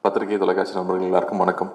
பத்திரிகை தொலைக்காட்சி நண்பர்கள் எல்லாருக்கும் வணக்கம்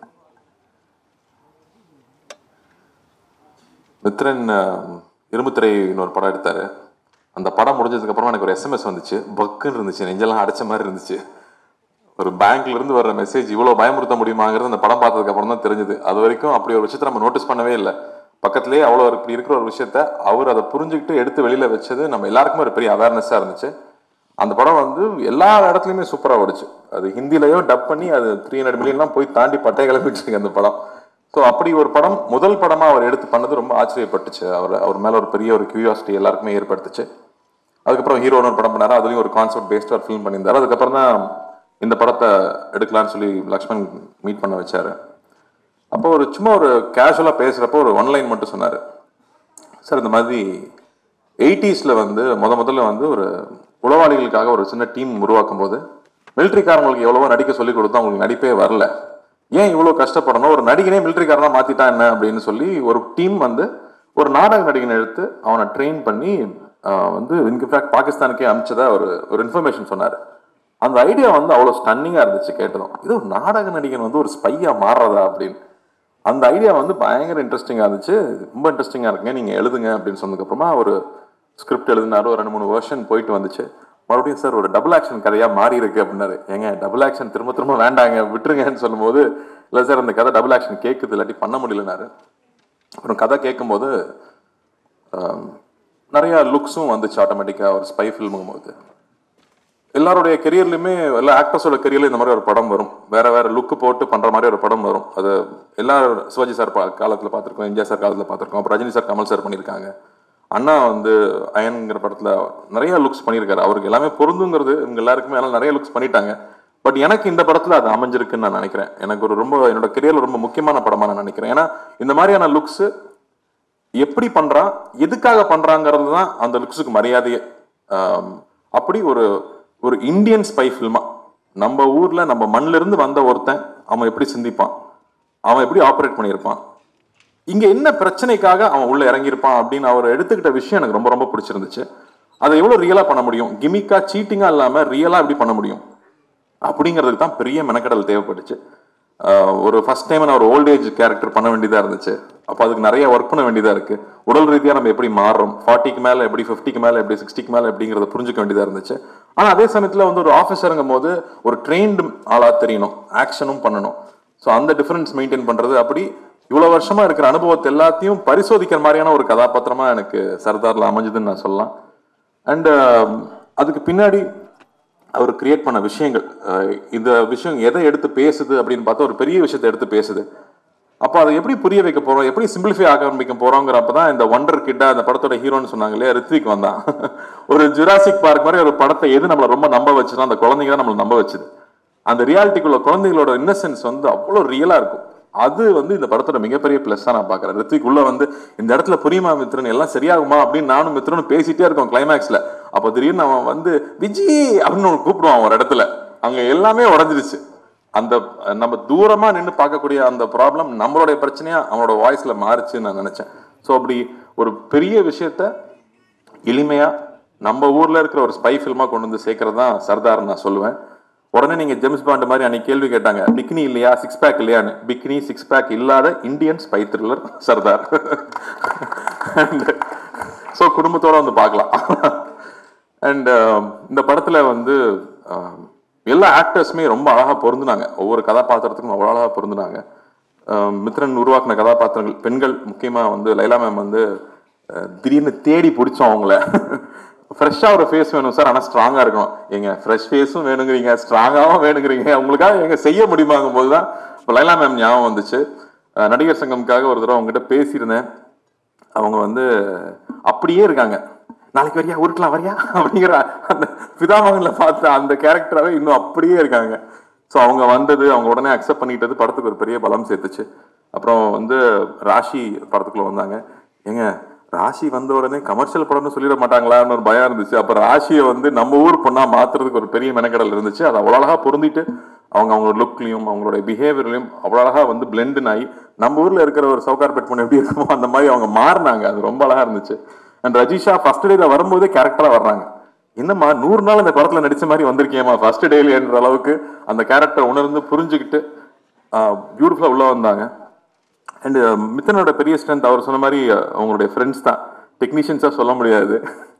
மித்ரன் அஹ், இரும்புத்திரைன்னு ஒரு படம் எடுத்தாரு அந்த படம் முடிஞ்சதுக்கு அப்புறமா எனக்கு ஒரு எஸ்எம்எஸ் வந்துச்சு பக்குன்னு இருந்துச்சு நெஞ்செல்லாம் அடைச்ச மாதிரி இருந்துச்சு ஒரு பேங்க்ல இருந்து வர்ற மெசேஜ் இவ்வளவு பயமுறுத்த முடியுமாங்கிறது அந்த படம் பார்த்ததுக்கு அப்புறம் தான் தெரிஞ்சது அது வரைக்கும் அப்படி ஒரு விஷயத்தை நம்ம நோட்டீஸ் பண்ணவே இல்லை பக்கத்துலேயே அவ்வளோ இப்படி இருக்கிற ஒரு விஷயத்த அவர் அதை புரிஞ்சுக்கிட்டு எடுத்து வெளியில வச்சது நம்ம எல்லாருக்குமே ஒரு பெரிய அவேர்னஸாக இருந்துச்சு அந்த படம் வந்து எல்லா இடத்துலையுமே சூப்பராக ஓடிச்சு அது ஹிந்திலையோ டப் பண்ணி அது த்ரீ ஹண்ட்ரட் மில்லியன்லாம் போய் தாண்டி பட்டை கிளம்பிட்டு இருக்கு அந்த படம் ஸோ அப்படி ஒரு படம் முதல் படமாக அவர் எடுத்து பண்ணது ரொம்ப ஆச்சரியப்பட்டுச்சு அவர் அவர் மேலே ஒரு பெரிய ஒரு கியூரியாசிட்டி எல்லாருக்குமே ஏற்படுத்துச்சு அதுக்கப்புறம் ஹீரோன்னு ஒரு படம் பண்ணாரு அதுலயும் ஒரு கான்செப்ட் பேஸ்டாக ஃபிலிம் பண்ணியிருந்தாரு அதுக்கப்புறம் தான் இந்த படத்தை எடுக்கலாம்னு சொல்லி லக்ஷ்மண் மீட் பண்ண வச்சாரு அப்போ ஒரு சும்மா ஒரு கேஷுவலாக பேசுகிறப்போ ஒரு ஒன்லைன் மட்டும் சொன்னார் சார் இந்த மாதிரி எயிட்டிஸில் வந்து முத முதல்ல வந்து ஒரு உளவாளிகளுக்காக ஒரு சின்ன டீம் உருவாக்கும் போது மிலிட்ரிக்காரங்களுக்கு எவ்வளவோ நடிக்க சொல்லி கொடுத்தா அவங்களுக்கு நடிப்பே வரல ஏன் இவ்வளோ கஷ்டப்படணும் ஒரு நடிகனே மிலிட்ரிக்காரனா மாத்திட்டா என்ன அப்படின்னு சொல்லி ஒரு டீம் வந்து ஒரு நாடக நடிகனை எடுத்து அவனை ட்ரெயின் பண்ணி ஆஹ், வந்து இன்ஃபேக்ட் பாகிஸ்தானுக்கே அமிச்சதா ஒரு ஒரு இன்ஃபர்மேஷன் சொன்னார் அந்த ஐடியா வந்து அவ்வளோ ஸ்டன்னிங்காக இருந்துச்சு கேட்டதும் இது ஒரு நாடக நடிகன் வந்து ஒரு ஸ்பையா மாறுறதா அப்படின்னு அந்த ஐடியா வந்து பயங்கர இன்ட்ரெஸ்டிங்காக இருந்துச்சு ரொம்ப இன்ட்ரெஸ்டிங்காக இருக்குங்க நீங்கள் எழுதுங்க அப்படின்னு சொன்னதுக்கப்புறமா ஒரு ஸ்கிரிப்ட் எழுதினாரு ஒரு ரெண்டு மூணு வெர்ஷன் போயிட்டு வந்துச்சு மறுபடியும் சார் ஒரு டபுள் ஆக்ஷன் கதையாக மாறி இருக்கு அப்படின்னாரு ஏங்க டபுள் ஆக்ஷன் திரும்ப திரும்ப வேண்டாங்க விட்டுருங்கன்னு சொல்லும்போது இல்லை சார் அந்த கதை டபுள் ஆக்ஷன் கேட்குது இல்லாட்டி பண்ண முடியலனாரு அப்புறம் கதை கேட்கும்போது ஆம், நிறைய லுக்ஸும் வந்துச்சு ஆட்டோமேட்டிக்காக ஒரு ஸ்பை ஃபில்முங்கும் போது எல்லாருடைய கெரியர்லையுமே எல்லா ஆக்டர்ஸோட கெரியர்ல இந்த மாதிரி ஒரு படம் வரும் வேற வேற லுக் போட்டு பண்ற மாதிரி ஒரு படம் வரும் அது எல்லா சிவாஜி சார் பா- காலத்துல பார்த்திருக்கோம் எம்ஜிஆர் சார் காலத்துல பார்த்திருக்கோம் அப்புறம் ரஜினி சார் கமல் சார் பண்ணியிருக்காங்க அண்ணா வந்து அயன்ங்கிற படத்துல நிறைய லுக்ஸ் பண்ணியிருக்காரு அவருக்கு எல்லாமே பொருந்துங்கிறது இவங்க எல்லாருக்குமே எல்லாம் நிறைய லுக்ஸ் பண்ணிட்டாங்க பட் எனக்கு இந்த படத்துல அது அமைஞ்சிருக்குன்னு நான் நினைக்கிறேன் எனக்கு ஒரு ரொம்ப என்னோட கெரியர்ல ரொம்ப முக்கியமான படமா நான் நினைக்கிறேன் ஏன்னா இந்த மாதிரியான லுக்ஸ் எப்படி பண்றான் எதுக்காக பண்றாங்கிறது தான் அந்த லுக்ஸுக்கு மரியாதையே ஆம், அப்படி ஒரு ஒரு இந்தியன் ஸ்பை ஃபில்மா நம்ம ஊர்ல நம்ம மண்ணில இருந்து வந்த ஒருத்தன் அவன் எப்படி சிந்திப்பான் அவன் எப்படி ஆப்ரேட் பண்ணியிருப்பான் இங்க என்ன பிரச்சனைக்காக அவன் உள்ள இறங்கியிருப்பான் அப்படின்னு அவர் எடுத்துக்கிட்ட விஷயம் எனக்கு ரொம்ப ரொம்ப பிடிச்சிருந்துச்சு அதை எவ்வளவு ரியலா பண்ண முடியும் கிமிக்கா சீட்டிங்கா இல்லாம ரியலா எப்படி பண்ண முடியும் அப்படிங்கிறதுக்கு தான் பெரிய மெனக்கடல் தேவைப்பட்டுச்சு ஆஹ் ஒரு ஃபர்ஸ்ட் டைம் நான் ஒரு ஓல்ட் ஏஜ் கேரக்டர் பண்ண வேண்டியதா இருந்துச்சு அப்போ அதுக்கு நிறைய ஒர்க் பண்ண வேண்டியதா இருக்கு உடல் ரீதியா நம்ம எப்படி மாறுறோம் ஃபார்ட்டிக்கு மேல எப்படி ஃபிஃப்டிக்கு மேல எப்படி சிக்ஸ்டிக்கு மேல எப்படிங்கிறத புரிஞ்சுக்க வேண்டியதா இருந்துச்சு ஆனா அதே சமயத்துல வந்து ஒரு ஆஃபீஸருங்கும் போது ஒரு ட்ரெயின்டு ஆளா தெரியணும் ஆக்ஷனும் பண்ணணும் ஸோ அந்த டிஃபரன்ஸ் மெயின்டைன் பண்றது அப்படி இவ்வளவு வருஷமா இருக்கிற அனுபவத்தை எல்லாத்தையும் பரிசோதிக்கிற மாதிரியான ஒரு கதாபாத்திரமா எனக்கு சர்தார்ல அமைஞ்சதுன்னு நான் சொல்லலாம் அண்ட் அதுக்கு பின்னாடி அவர் கிரியேட் பண்ண விஷயங்கள் அஹ் இந்த விஷயம் எதை எடுத்து பேசுது அப்படின்னு பார்த்தா ஒரு பெரிய விஷயத்தை எடுத்து பேசுது அப்போ அதை எப்படி புரிய வைக்க போறோம் எப்படி சிம்பிளிஃபை ஆரம்பிக்க போறோங்கிறப்ப தான் இந்த ஒண்டர் கிட்ட அந்த படத்தோட ஹீரோன்னு சொன்னாங்க இல்லையா ரித்விக் வந்தான் ஒரு ஜுராசிக் பார்க் மாதிரி ஒரு படத்தை எது நம்மளை ரொம்ப நம்ப வச்சுன்னா அந்த குழந்தைங்க தான் நம்மளை நம்ப வச்சுது அந்த ரியாலிட்டிக்குள்ள குழந்தைகளோட இன்னசென்ஸ் வந்து அவ்வளோ ரியலா இருக்கும் அது வந்து இந்த படத்தோட மிகப்பெரிய பிளஸ்ஸா நான் பாக்குறேன் ரித்விக் உள்ள வந்து இந்த இடத்துல புரியுமா மித்ரன் எல்லாம் சரியாகுமா அப்படின்னு நானும் மித்ரனும் பேசிட்டே இருக்கோம் கிளைமேக்ஸ்ல அப்போ திடீர்னு அவன் வந்து விஜி அப்படின்னு ஒன்று கூப்பிடுவான் ஒரு இடத்துல அங்க எல்லாமே உடஞ்சிருச்சு அந்த அஹ், நம்ம தூரமா நின்று பார்க்கக்கூடிய அந்த ப்ராப்ளம் நம்மளுடைய பிரச்சனையா அவனோட வாய்ஸ்ல மாறுச்சுன்னு நான் நினைச்சேன் ஸோ அப்படி ஒரு பெரிய விஷயத்த எளிமையா நம்ம ஊர்ல இருக்கிற ஒரு ஸ்பை ஃபில்மா கொண்டு வந்து சேர்க்கறது தான் சர்தார் நான் சொல்லுவேன் உடனே நீங்க ஜேம்ஸ் பாண்ட் மாதிரி அன்னைக்கு கேள்வி கேட்டாங்க பிக்னி இல்லையா சிக்ஸ் பேக் இல்லையான்னு பிக்னி சிக்ஸ் பேக் இல்லாத Indian spy thriller Sardar so குடும்பத்தோட வந்து பார்க்கலாம் அண்ட் இந்த படத்துல வந்து um, எல்லா ஆக்டர்ஸுமே ரொம்ப அழகா பொருந்துனாங்க ஒவ்வொரு கதாபாத்திரத்துக்கும் அவ்வளோ அழகா பொருந்துனாங்க um, மித்ரன் உருவாக்கின கதாபாத்திரங்கள் பெண்கள் முக்கியமா வந்து லைலா மேம் வந்து அஹ், திடீர்னு தேடி பிடிச்சோம் அவங்கள ஃப்ரெஷ்ஷாக ஒரு ஃபேஸ் வேணும் சார் ஆனால் ஸ்ட்ராங்காக இருக்கணும் எங்க ஃப்ரெஷ் ஃபேஸும் வேணுங்கிறீங்க ஸ்ட்ராங்காகவும் வேணுங்கிறீங்க உங்களுக்காக எங்க செய்ய முடியுமாங்கும் போது தான் இப்போ லைலா மேம் ஞாபகம் வந்துச்சு அஹ், நடிகர் சங்கம்காக ஒரு தடவை அவங்ககிட்ட பேசியிருந்தேன் அவங்க வந்து அப்படியே இருக்காங்க நாளைக்கு வரியா உருக்கலாம் வரியா அப்படிங்கிற அந்த பிதாமகன்ல பார்த்த அந்த கேரக்டராகவே இன்னும் அப்படியே இருக்காங்க ஸோ அவங்க வந்தது அவங்க உடனே அக்செப்ட் பண்ணிட்டது படத்துக்கு ஒரு பெரிய பலம் சேர்த்துச்சு அப்புறம் வந்து ராஷி படத்துக்குள்ள வந்தாங்க ஏங்க ராஷி வந்த உடனே கமர்ஷியல் படம்னு சொல்லிட மாட்டாங்களான்னு ஒரு பயம் இருந்துச்சு அப்ப ராஷியை வந்து நம்ம ஊர் பொண்ணா மாத்துறதுக்கு ஒரு பெரிய மெனக்கடல் இருந்துச்சு அது அவ்வளோ அழகா பொருந்திட்டு அவங்க அவங்களோட லுக்லையும் அவங்களோட பிஹேவியர்லையும் அவ்வளோ அழகா வந்து பிளெண்ட் ஆகி நம்ம ஊர்ல இருக்கிற ஒரு சவுகார்பேட் பொண்ணு எப்படி இருக்குமோ அந்த மாதிரி அவங்க மாறினாங்க அது ரொம்ப அழகா இருந்துச்சு அண்ட் ரஜிஷா ஃபர்ஸ்ட் டேல வரும்போதே கேரக்டரா வர்றாங்க என்னம்மா நூறு நாள் அந்த படத்துல நடிச்ச மாதிரி வந்திருக்கேம்மா ஃபர்ஸ்ட் டேலியன்ற அளவுக்கு அந்த கேரக்டர் உணர்ந்து புரிஞ்சுக்கிட்டு பியூட்டிஃபுல்லா உள்ள வந்தாங்க அண்ட் மித்தனோட பெரிய ஸ்ட்ரென்த் அவர் சொன்ன மாதிரி அஹ், அவங்களுடைய ஃப்ரெண்ட்ஸ் தான் டெக்னீஷியன்ஸா சொல்ல முடியாது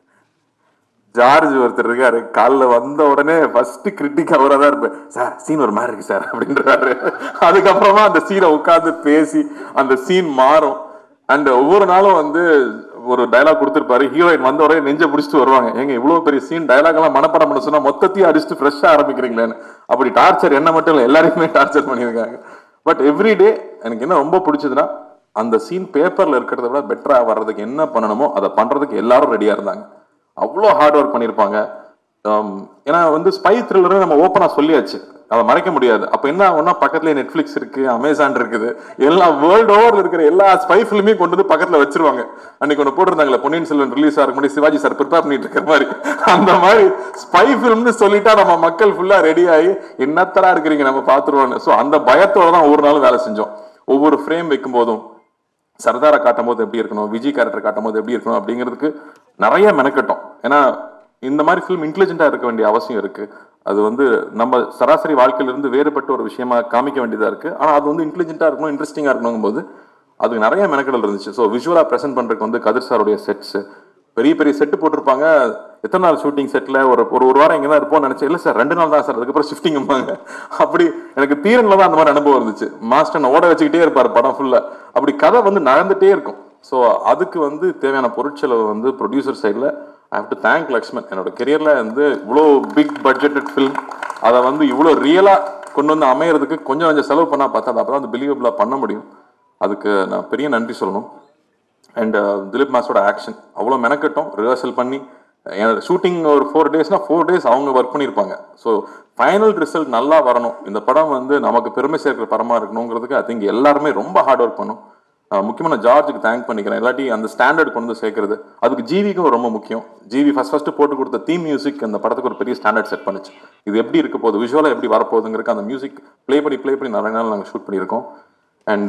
ஜார்ஜ் ஒருத்தர் இருக்காரு காலைல வந்த உடனே ஃபர்ஸ்ட் கிரிட்டிக் அவரா தான் இருப்பேன் சார் சீன் ஒரு மாதிரி இருக்கு சார் அப்படின்றாரு அதுக்கப்புறமா அந்த சீனை உட்கார்ந்து பேசி அந்த சீன் மாறும் அண்ட் ஒவ்வொரு நாளும் வந்து ஒரு டயலாக் கொடுத்துருப்பாரு ஹீரோயின் வந்த உடனே நெஞ்ச பிடிச்சிட்டு வருவாங்க ஏங்க இவ்வளவு பெரிய சீன் டயலாக் எல்லாம் மனப்பாடம் பண்ண சொன்னா மொத்தத்தையும் அடிச்சுட்டு ஃப்ரெஷ்ஷா ஆரம்பிக்கிறீங்களேன்னு அப்படி டார்ச்சர் என்ன மட்டும் இல்லை எல்லாரையுமே டார்ச்சர் பண்ணியிருக்காங்க பட் எவ்ரி டே எனக்கு என்ன ரொம்ப பிடிச்சதுன்னா அந்த சீன் பேப்பர்ல இருக்கிறத விட பெட்டரா வர்றதுக்கு என்ன பண்ணணுமோ அதை பண்றதுக்கு எல்லாரும் ரெடியா இருந்தாங்க அவ்வளோ ஹார்ட் ஒர்க் பண்ணியிருப்பாங்க Um, ஏன்னா வந்து ஸ்பை த்ரில்லர் நம்ம ஓப்பனா சொல்லியாச்சு அதை மறைக்க முடியாது அப்ப என்ன ஆகும்னா பக்கத்துலயே நெட்ஃபிளிக்ஸ் இருக்கு அமேசான் இருக்குது எல்லா வேர்ல்டு ஓவர்ல இருக்கிற எல்லா ஸ்பை ஃபிலிமே கொண்டு வந்து பக்கத்துல வச்சிருவாங்க அன்னைக்கு ஒன்று போட்டிருந்தாங்களே பொன்னியின் செல்வன் ரிலீஸ் ஆக முன்னாடி சிவாஜி சார் ப்ரிப்பேர் பண்ணிட்டு இருக்கிற மாதிரி அந்த மாதிரி ஸ்பை ஃபிலிம்னு சொல்லிட்டா நம்ம மக்கள் ஃபுல்லா ரெடி ஆகி என்னத்தரா இருக்கிறீங்க நம்ம பாத்துருவோம்னு ஸோ அந்த பயத்தோட தான் ஒவ்வொரு நாளும் வேலை செஞ்சோம் ஒவ்வொரு ஃப்ரேம் வைக்கும் போதும் சர்தாரை காட்டும் போது எப்படி இருக்கணும் விஜய் கேரக்டர் காட்டும் போது எப்படி இருக்கணும் அப்படிங்கிறதுக்கு நிறைய மெனக்கட்டும் ஏன்னா இந்த மாதிரி ஃபிலிம் இன்டெலிஜென்ட்டா இருக்க வேண்டிய அவசியம் இருக்கு அது வந்து நம்ம சராசரி வாழ்க்கையில இருந்து வேறுபட்ட ஒரு விஷயமா காமிக்க வேண்டியதா இருக்கு ஆனா அது வந்து இன்டெலிஜென்ட்டா இருக்கணும் இன்ட்ரெஸ்டிங்கா இருக்கணும் போது அதுக்கு நிறைய மெனக்கடல் இருந்துச்சு ஸோ விஷுவலா ப்ரெசென்ட் பண்றதுக்கு வந்து கதிர் சாருடைய செட்ஸ் பெரிய பெரிய செட்டு போட்டிருப்பாங்க எத்தனை நாள் ஷூட்டிங் செட்ல ஒரு ஒரு ஒரு வாரம் இங்கே தான் இருப்போம்னு நினைச்சேன் இல்லை சார் ரெண்டு நாள் தான் சார் அதுக்கப்புறம் ஷிஃப்டிங் அப்படி எனக்கு தீரன்ல தான் அந்த மாதிரி அனுபவம் இருந்துச்சு மாஸ்டர் ஓட வச்சுக்கிட்டே இருப்பார் படம் ஃபுல்லா அப்படி கதை வந்து நகர்ந்துட்டே இருக்கும் ஸோ அதுக்கு வந்து தேவையான பொருட்செலவு வந்து ப்ரொடியூசர் சைடில் I have to thank Lakshman என்னோட கெரியர்ல வந்து இவ்வளோ பிக் பட்ஜெட்டட் ஃபிலிம் அதை வந்து இவ்வளோ ரியலாக கொண்டு வந்து அமையறதுக்கு கொஞ்சம் கொஞ்சம் செலவு பண்ணா பார்த்தா அது அப்பதான் வந்து பிலீவபிளாக பண்ண முடியும் அதுக்கு நான் பெரிய நன்றி சொல்லணும் அண்ட் திலீப் மாஸோட ஆக்ஷன் அவ்வளோ மெனக்கட்டும் ரிஹர்சல் பண்ணி ஷூட்டிங் ஒரு ஃபோர் டேஸ்னா ஃபோர் டேஸ் அவங்க ஒர்க் பண்ணியிருப்பாங்க ஸோ ஃபைனல் ரிசல்ட் நல்லா வரணும் இந்த படம் வந்து நமக்கு பெருமை சேர்க்கிற படமா இருக்கணுங்கிறதுக்கு ஐ திங்க் எல்லாருமே ரொம்ப ஹார்ட் ஒர்க் பண்ணும் அஹ் முக்கியமா நான் ஜார்ஜுக்கு தேங்க் பண்ணிக்கிறேன் இல்லாட்டி அந்த ஸ்டாண்டர்ட் கொண்டு வந்து சேர்க்கறது அதுக்கு ஜிவிக்கும் ரொம்ப முக்கியம் ஜிவி ஃபர்ஸ்ட் ஃபர்ஸ்ட் போட்டு கொடுத்த தீம் மியூசிக் அந்த படத்துக்கு ஒரு பெரிய ஸ்டாண்டர்ட் செட் பண்ணுச்சு இது எப்படி இருக்க போகுது விஷுவலாக எப்படி வரப்போகுதுங்கிறதுக்கு அந்த மியூசிக் ப்ளே பண்ணி ப்ளே பண்ணி நிறைய நாள் நாங்கள் ஷூட் பண்ணியிருக்கோம் அண்ட்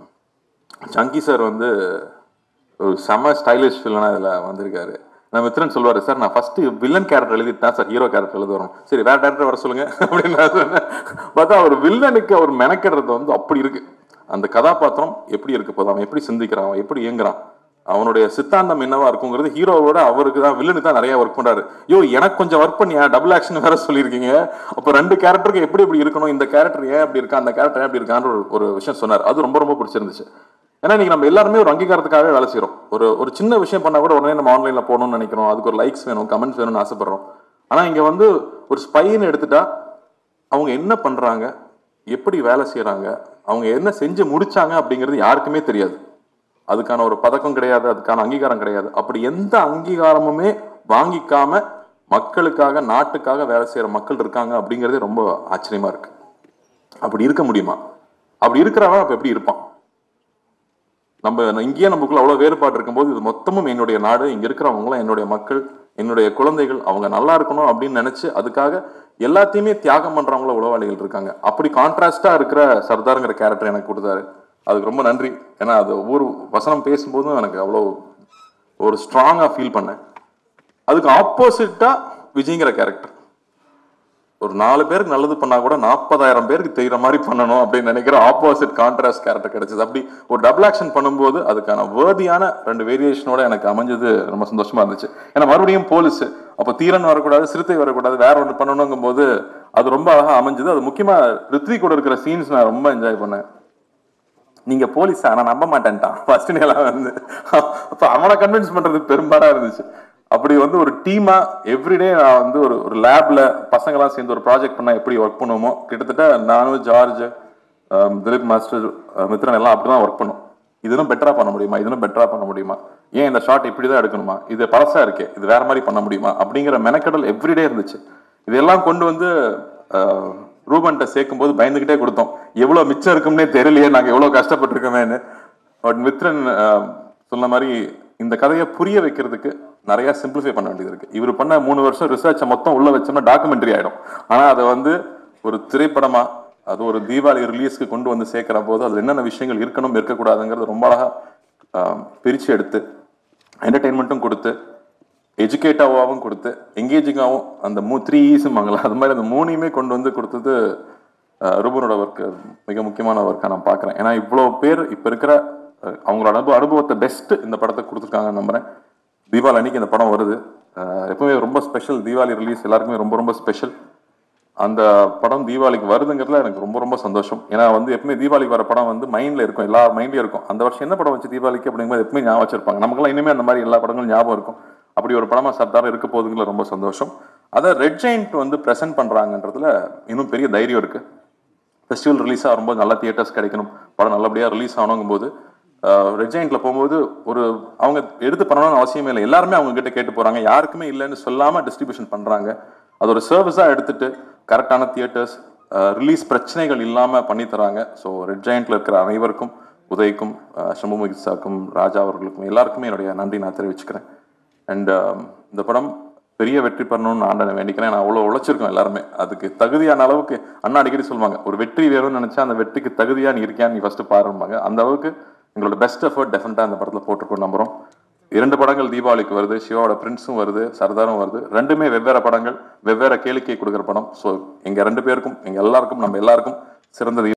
ஜங்கி சார் வந்து ஒரு செம ஸ்டைலிஷ் வில்லனா இதில் வந்திருக்காரு நான் மித்ரன் சொல்லுவாரு சார் நான் ஃபர்ஸ்ட் வில்லன் கேரக்டர் எழுதிட்டேன் சார் ஹீரோ கேரக்டர் எழுத வரும் சரி வேற டேரக்டர் வர சொல்லுங்க அப்படின்னு நான் சொன்னேன் பார்த்தா ஒரு வில்லனுக்கு அவர் மெனக்கிறது வந்து அப்படி இருக்கு அந்த கதாபாத்திரம் எப்படி இருக்க போகுது அவன் எப்படி சிந்திக்கிறான் அவன் எப்படி இயங்குறான் அவனுடைய சித்தாந்தம் என்னவா இருக்குங்கிறது ஹீரோவோட அவருக்கு தான் வில்லனுக்கு தான் நிறைய ஒர்க் பண்றாரு யோ எனக்கு கொஞ்சம் ஒர்க் பண்ணியா டபுள் ஆக்ஷன் வேற சொல்லியிருக்கீங்க அப்போ ரெண்டு கேரக்டருக்கு எப்படி எப்படி இருக்கணும் இந்த கேரக்டர் ஏன் அப்படி இருக்கா அந்த கேரக்டர் ஏன் அப்படி இருக்கான்ற ஒரு ஒரு விஷயம் சொன்னார் அது ரொம்ப ரொம்ப பிடிச்சிருந்துச்சு ஏன்னா இன்னைக்கு நம்ம எல்லாருமே ஒரு அங்கீகாரத்துக்காகவே வேலை செய்றோம் ஒரு ஒரு சின்ன விஷயம் பண்ணா கூட உடனே நம்ம ஆன்லைன்ல போகணும்னு நினைக்கிறோம் அதுக்கு ஒரு லைக்ஸ் வேணும் கமெண்ட்ஸ் வேணும்னு ஆசைப்படுறோம் ஆனா இங்க வந்து ஒரு ஸ்பைன்னு எடுத்துட்டா அவங்க என்ன பண்றாங்க எப்படி வேலை செய்றாங்க அவங்க என்ன செஞ்சு முடிச்சாங்க அப்படிங்கிறது யாருக்குமே தெரியாது அதுக்கான ஒரு பதக்கம் கிடையாது அதுக்கான அங்கீகாரம் கிடையாது அப்படி எந்த அங்கீகாரமுமே வாங்கிக்காம மக்களுக்காக நாட்டுக்காக வேலை செய்யற மக்கள் இருக்காங்க அப்படிங்கிறதே ரொம்ப ஆச்சரியமா இருக்கு அப்படி இருக்க முடியுமா அப்படி இருக்கிறவன் அப்ப எப்படி இருப்பான் நம்ம இங்கேயே நமக்குள்ள அவ்வளவு வேறுபாடு இருக்கும்போது இது மொத்தமும் என்னுடைய நாடு இங்க இருக்கிறவங்களும் என்னுடைய மக்கள் என்னுடைய குழந்தைகள் அவங்க நல்லா இருக்கணும் அப்படின்னு நினைச்சு அதுக்காக எல்லாத்தையுமே தியாகம் பண்றவங்கள உளவாளிகள் இருக்காங்க அப்படி கான்ட்ராஸ்டா இருக்கிற சர்தாருங்கிற கேரக்டர் எனக்கு கொடுத்தாரு அதுக்கு ரொம்ப நன்றி ஏன்னா அது ஒவ்வொரு வசனம் பேசும்போதும் எனக்கு அவ்வளோ ஒரு ஸ்ட்ராங்கா ஃபீல் பண்ணேன் அதுக்கு ஆப்போசிட்டா விஜய்ங்கிற கேரக்டர் ஒரு நாலு பேருக்கு நல்லது பண்ணா கூட நாற்பதாயிரம் பேருக்கு தெரியுற மாதிரி பண்ணணும் அப்படின்னு நினைக்கிற ஆப்போசிட் கான்ட்ராஸ்ட் கேரக்டர் கிடைச்சது அப்படி ஒரு டபுள் ஆக்ஷன் பண்ணும்போது அதுக்கான வேர்தியான ரெண்டு வேரியேஷனோட எனக்கு அமைஞ்சது ரொம்ப சந்தோஷமா இருந்துச்சு ஏன்னா மறுபடியும் போலீஸ் அப்போ தீரன் வரக்கூடாது சிறுத்தை வரக்கூடாது வேற ஒன்று பண்ணணுங்கும் போது அது ரொம்ப அழகா அமைஞ்சது அது முக்கியமா ரித்வி கூட இருக்கிற சீன்ஸ் நான் ரொம்ப என்ஜாய் பண்ணேன் நீங்க போலீஸா நான் நம்ப மாட்டேன்ட்டான் ஃபர்ஸ்ட் நேலாம் வந்து அப்ப அவனை கன்வின்ஸ் பண்றது பெரும்பாடா இருந்துச்சு அப்படி வந்து ஒரு டீமா எவ்ரிடே நான் வந்து ஒரு ஒரு லேப்ல பசங்களாம் சேர்ந்து ஒரு ப்ராஜெக்ட் பண்ணா எப்படி ஒர்க் பண்ணுவோமோ கிட்டத்தட்ட நானும் ஜார்ஜ் ஆம், திலீப் மாஸ்டர் அஹ், மித்ரன் எல்லாம் அப்படிதான் ஒர்க் பண்ணும் இதுனும் பெட்டரா பண்ண முடியுமா இதுனும் பெட்டரா பண்ண முடியுமா ஏன் இந்த ஷாட் இப்படிதான் எடுக்கணுமா இது பழசா இருக்கே இது வேற மாதிரி பண்ண முடியுமா அப்படிங்கிற மெனக்கடல் எவ்ரிடே இருந்துச்சு இதெல்லாம் கொண்டு வந்து அஹ், ரூபன்ட்ட சேர்க்கும் போது பயந்துகிட்டே கொடுத்தோம் எவ்வளவு மிச்சம் இருக்கும்னே தெரியலையே நாங்க எவ்வளவு கஷ்டப்பட்டிருக்கோமேன்னு பட் மித்ரன் அஹ், சொன்ன மாதிரி இந்த கதையை புரிய வைக்கிறதுக்கு நிறைய சிம்பிளிஃபை பண்ண வேண்டியது இருக்கு இவர் பண்ண மூணு வருஷம் ரிசர்ச்சை மொத்தம் உள்ள வச்சோம்னா டாக்குமெண்ட்ரி ஆயிடும் ஆனா அதை வந்து ஒரு திரைப்படமா அது ஒரு தீபாவளி ரிலீஸ்க்கு கொண்டு வந்து சேர்க்கிற போது அது என்னென்ன விஷயங்கள் இருக்கணும் இருக்கக்கூடாதுங்கிறது ரொம்ப அழகா ஆஹ், பிரிச்சு எடுத்து என்டர்டெயின்மெண்ட்டும் கொடுத்து எஜுகேட்டாகவும் கொடுத்து எங்கேஜிங்காகவும் அந்த மூ த்ரீ ஈஸுமாங்களா அது மாதிரி அந்த மூணையுமே கொண்டு வந்து கொடுத்தது அஹ், ரூபனோட ஒர்க் மிக முக்கியமான ஒர்க்காக நான் பார்க்குறேன் ஏன்னா இவ்வளோ பேர் இப்போ இருக்கிற அஹ், அவங்களோட அனுபவ அனுபவத்தை பெஸ்ட் இந்த படத்தை கொடுத்துருக்காங்கன்னு நம்புறேன் தீபாவளி அன்னைக்கு இந்த படம் வருது அஹ், எப்பவுமே ரொம்ப ஸ்பெஷல் தீபாவளி ரிலீஸ் எல்லாருக்குமே ரொம்ப ரொம்ப ஸ்பெஷல் அந்த படம் தீபாவளிக்கு வருதுங்கிறதுல எனக்கு ரொம்ப ரொம்ப சந்தோஷம் ஏன்னா வந்து எப்பவுமே தீபாவளிக்கு வர படம் வந்து மைண்ட்ல இருக்கும் எல்லா மைண்ட்லயும் இருக்கும் அந்த வருஷம் என்ன படம் வச்சு தீபாவளிக்கு அப்படிங்கும்போது எப்பவுமே ஞாபகம் வச்சிருப்பாங்க நமக்குலாம் இனிமே அந்த மாதிரி எல்லா படங்களும் ஞாபகம் இருக்கும் அப்படி ஒரு படமா சர்தார் இருக்க போகுதுங்கள ரொம்ப சந்தோஷம் அதை ரெட் ஜெயிண்ட் வந்து ப்ரெசென்ட் பண்றாங்கன்றதுல இன்னும் பெரிய தைரியம் இருக்கு ஃபெஸ்டிவல் ரிலீஸ் ஆகும்போது நல்ல தியேட்டர்ஸ் கிடைக்கணும் படம் நல்லபடியாக ரிலீஸ் ஆகணுங்கும் போது ரெட் ஜெயிண்ட்ல போகும்போது ஒரு அவங்க எடுத்து பண்ணணும்னு அவசியமே இல்லை எல்லாருமே அவங்க கிட்ட கேட்டு போறாங்க யாருக்குமே இல்லைன்னு சொல்லாம டிஸ்ட்ரிபியூஷன் பண்றாங்க அது ஒரு சர்வீஸாக எடுத்துட்டு கரெக்டான தியேட்டர்ஸ் ரிலீஸ் பிரச்சனைகள் இல்லாம பண்ணி தராங்க ஸோ ரெட் ஜெயிண்ட்ல இருக்கிற அனைவருக்கும் உதய்க்கும் சண்முகிசாக்கும் ராஜா அவர்களுக்கும் எல்லாருக்குமே என்னுடைய நன்றி நான் தெரிவிச்சுக்கிறேன் அண்ட் இந்த படம் பெரிய வெற்றி பெறணும்னு நான் ஆண்டனை வேண்டிக்கிறேன் நான் அவ்வளோ உழைச்சிருக்கோம் எல்லாருமே அதுக்கு தகுதியான அளவுக்கு அண்ணா அடிக்கடி சொல்லுவாங்க ஒரு வெற்றி வேணும்னு நினைச்சா அந்த வெற்றிக்கு தகுதியா நீ இருக்கியா நீ ஃபர்ஸ்ட் பாரும்பாங்க அந்த அளவுக்கு எங்களோட பெஸ்ட் எஃபர்ட் டெஃபினட்டாக இந்த படத்தில் போட்டிருக்கோம் நம்புறோம் இரண்டு படங்கள் தீபாவளிக்கு வருது சிவாவோட பிரின்ஸும் வருது சர்தாரும் வருது ரெண்டுமே வெவ்வேறு படங்கள் வெவ்வேறு கேளிக்கை கொடுக்குற படம் ஸோ எங்க ரெண்டு பேருக்கும் எங்க எல்லாருக்கும் நம்ம எல்லாருக்கும் சிறந்த